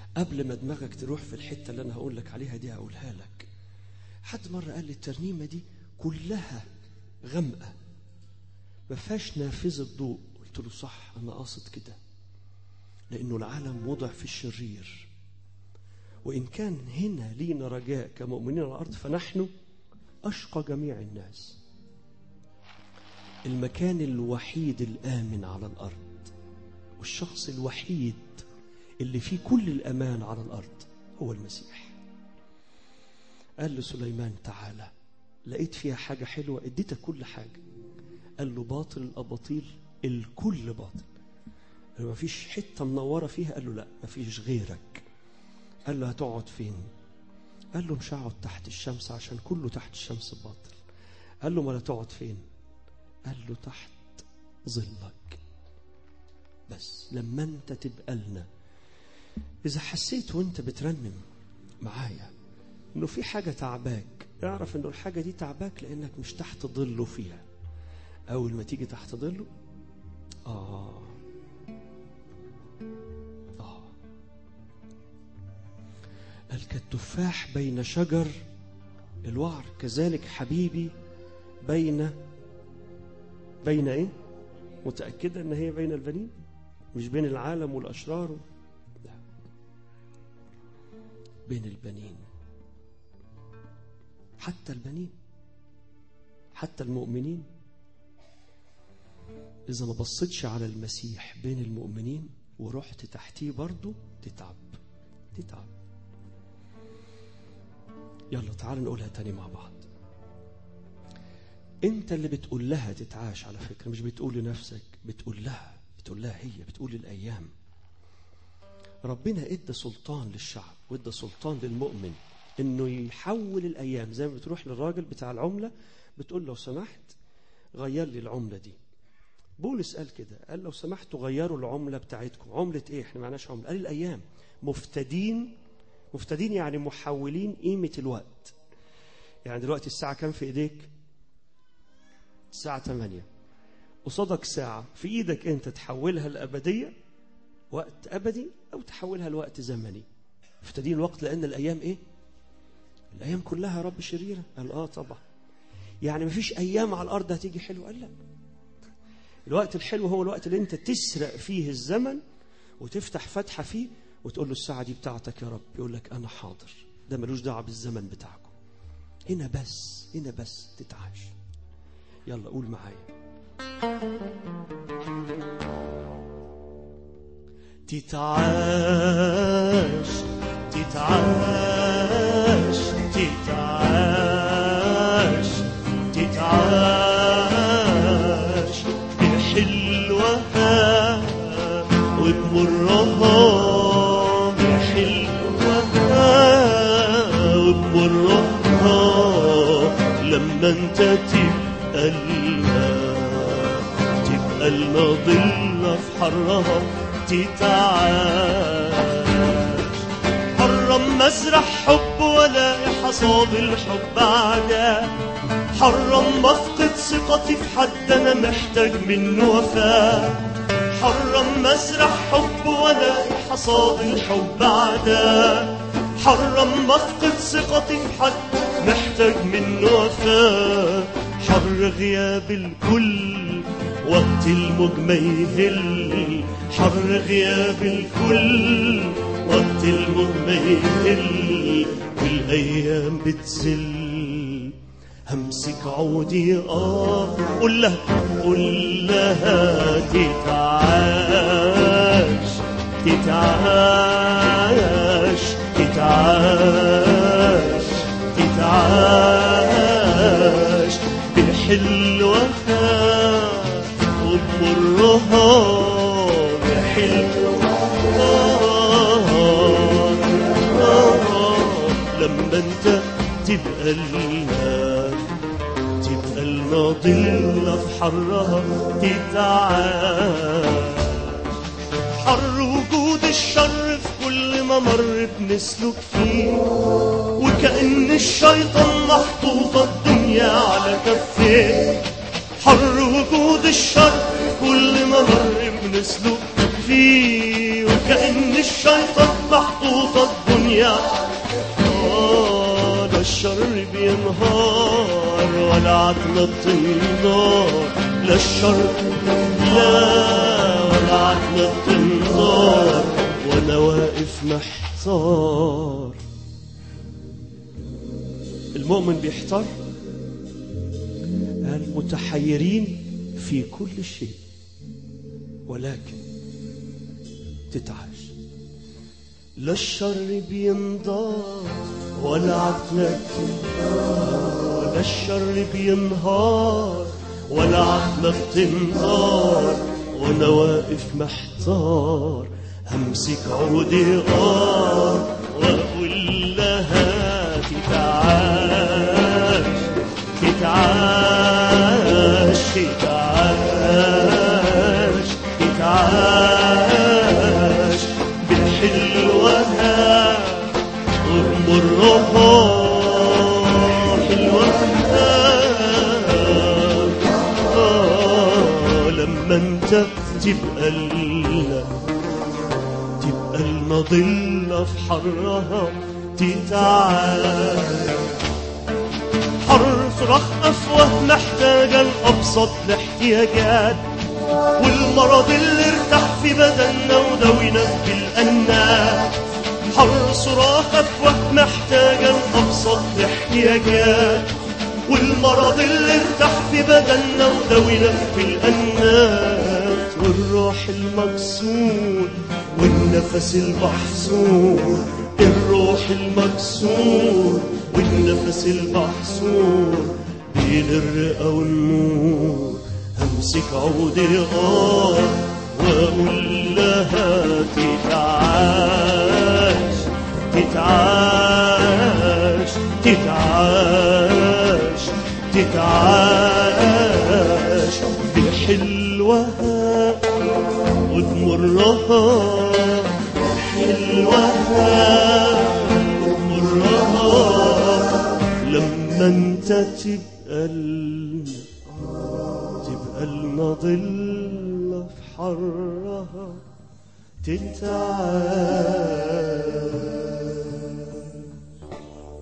قبل ما دماغك تروح في الحتة اللي أنا هقول لك عليها دي هقولها لك حد مرة قال لي الترنيمة دي كلها غامقة ما فيهاش نافذة ضوء قلت له صح أنا قاصد كده لأنه العالم وضع في الشرير وإن كان هنا لينا رجاء كمؤمنين على الأرض فنحن أشقى جميع الناس المكان الوحيد الآمن على الأرض والشخص الوحيد اللي فيه كل الأمان على الأرض هو المسيح قال لسليمان تعالى لقيت فيها حاجة حلوة اديتك كل حاجة قال له باطل الأباطيل الكل باطل ما فيش حتة منورة فيها قال له لا ما فيش غيرك قال له هتقعد فين قال له مش هقعد تحت الشمس عشان كله تحت الشمس باطل قال له ما تقعد فين قال له تحت ظلك بس لما انت تبقى لنا اذا حسيت وانت بترنم معايا انه في حاجه تعباك اعرف انه الحاجه دي تعباك لانك مش تحت ظله فيها اول ما تيجي تحت ظله اه اه قال كالتفاح بين شجر الوعر كذلك حبيبي بين بين ايه متاكده ان هي بين البنين مش بين العالم والاشرار لا بين البنين حتى البنين حتى المؤمنين إذا ما بصيتش على المسيح بين المؤمنين ورحت تحتيه برضه تتعب تتعب يلا تعال نقولها تاني مع بعض انت اللي بتقول لها تتعاش على فكرة مش بتقول لنفسك بتقول لها بتقول لها هي بتقول للأيام ربنا ادى سلطان للشعب وادى سلطان للمؤمن انه يحول الايام زي ما بتروح للراجل بتاع العمله بتقول لو سمحت غير لي العمله دي بولس قال كده قال لو سمحتوا غيروا العمله بتاعتكم عمله ايه احنا معناش عمله قال الايام مفتدين مفتدين يعني محولين قيمه الوقت يعني دلوقتي الساعه كام في ايديك الساعه 8 قصادك ساعه في ايدك انت تحولها لابديه وقت ابدي او تحولها لوقت زمني مفتدين الوقت لان الايام ايه الايام كلها يا رب شريره قال اه طبعا يعني مفيش ايام على الارض هتيجي حلوه قال لا الوقت الحلو هو الوقت اللي انت تسرق فيه الزمن وتفتح فتحه فيه وتقول له الساعه دي بتاعتك يا رب يقول لك انا حاضر ده ملوش دعوه بالزمن بتاعكم هنا بس هنا بس تتعاش يلا قول معايا تتعاش تتعاش تتعاش تتعاش بحلوها وبمرها بحلوها وبمرها لما انت تبقى لنا تبقى لنا ضلة في حرها تتعاش حرم مزرع حب ولا حصاد الحب عدا حرم بفقد ثقتي في حد انا محتاج منه وفاء حرم مزرع حب ولا حصاد الحب عدا حرم بفقد ثقتي في حد محتاج منه وفاء حر غياب الكل وقت الموج ما يهل حر غياب الكل وقت الموج ما يهل والايام بتزل همسك عودي اه قول لها قول لها تتعاش تتعاش تتعاش تتعاش بحلوها وبمرها بحلوها لما انت تبقى لنا تبقى لنا ضلة في حرها تتعاش حر وجود الشر في كل ما مر بنسلك فيه وكأن الشيطان محطوطة الدنيا على كفيه حر وجود الشر كل ما مر بنسلك فيه كأن الشيطان محطوطة الدنيا آه لا الشر بينهار ولا عتمة النار لا الشر لا ولا عتمة النار وانا واقف محتار المؤمن بيحتار المتحيرين في كل شيء ولكن تتعاش لا الشر بينضار ولا عقلك ولا الشر بينهار ولا عقلك تنهار وانا واقف محتار همسك عودي غار واقول لها تتعاش تتعاش تتعاش تتعاش بالحلوة وبمرها حلوة آه، لما انت تبقى ال- تبقى المظلة في حرها تتعاش حر صراخ أفواه محتاجة الأبسط الاحتياجات والمرض اللي ارتاح في بدننا وداوينا بالأنات حر صراخ أفواه محتاجة الأبسط الاحتياجات والمرض اللي ارتاح في بدننا وداوينا بالأنات والروح المكسور والنفس المحصور الروح المكسور والنفس المحصور بين الرئة والنور همسك عودي غار واقول لها تتعاش تتعاش تتعاش تتعاش بحلوها وتمرها حلوها وتمرها لما انت تبقى ال- تبقى المظلة في حرها تتعاش